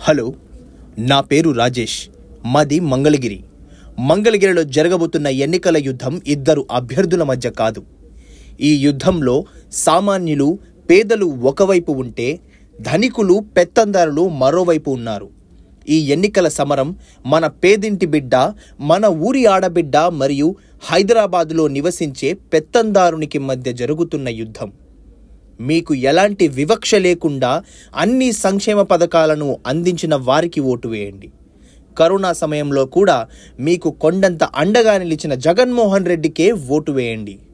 hello నా పేరు రాజేష్ మాది మంగళగిరి మంగళగిరిలో జరగబోతున్న ఎన్నికల యుద్ధం ఇద్దరు అభ్యర్థుల మధ్య కాదు ఈ యుద్ధంలో సామాన్యులు పేదలు ఒకవైపు ఉంటే ధనికులు పెత్తందారులు మరోవైపు ఉన్నారు ఈ ఎన్నికల సమరం మన పేదింటి బిడ్డ మన ఊరి ఆడబిడ్డ మరియు హైదరాబాదులో నివసించే పెత్తందారునికి మధ్య జరుగుతున్న యుద్ధం మీకు ఎలాంటి వివక్ష లేకుండా అన్ని సంక్షేమ పథకాలను అందించిన వారికి ఓటు వేయండి కరోనా సమయంలో కూడా మీకు కొండంత అండగా నిలిచిన జగన్మోహన్ రెడ్డికే ఓటు వేయండి